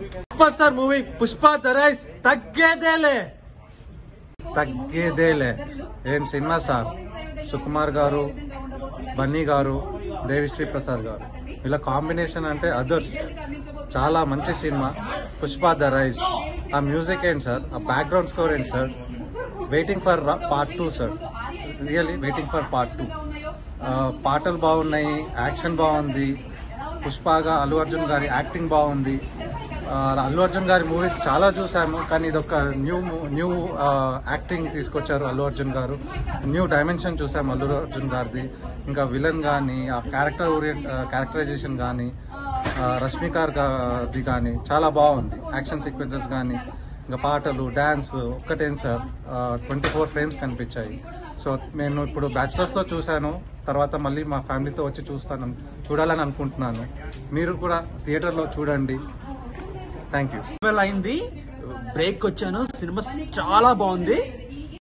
super star movie Pushpa the rise తగ్గేదేలే తగ్గేదేలే ఏం సినిమా సార్ సుకుమార్ గారు బన్నీ గారు దేవిశ్రీ ప్రసాద్ గారు ఇలా కాంబినేషన్ అంటే అదర్స్ చాలా మంచి సినిమా పుష్ప ద రైస్ ఆ మ్యూజిక్ ఏంటి సార్ ఆ బ్యాక్గ్రౌండ్ స్కోర్ ఏంటి sir waiting for part two sir really waiting for part two పాటలు బాగున్నాయి యాక్షన్ బాగుంది పుష్పగా అల్లు అర్జున్ గారి యాక్టింగ్ బాగుంది ఆ, అల్లు అర్జున్ గారి మూవీస్ చాలా చూసాము కానీ ఇది ఒక న్యూ న్యూ యాక్టింగ్ తీసుకొచ్చారు అల్లు అర్జున్ గారు న్యూ డైమెన్షన్ చూసాము అల్లు అర్జున్ గారిది ఇంకా విలన్ కానీ ఆ క్యారెక్టర్ ఓరియంట్ క్యారెక్టరైజేషన్ కానీ రష్మికార్ గారిది కానీ చాలా బాగుంది యాక్షన్ సీక్వెన్సెస్ కానీ ఇంకా పాటలు డ్యాన్స్ ఒక్కటేం సార్ ట్వంటీ ఫోర్ ఫ్రేమ్స్ కనిపించాయి సో నేను ఇప్పుడు బ్యాచిలర్స్తో చూశాను తర్వాత మళ్ళీ మా ఫ్యామిలీతో వచ్చి చూస్తాను చూడాలని అనుకుంటున్నాను మీరు కూడా థియేటర్లో చూడండి థ్యాంక్ యూ ట్వెల్వ్ అయింది బ్రేక్ వచ్చాను సినిమా చాలా బాగుంది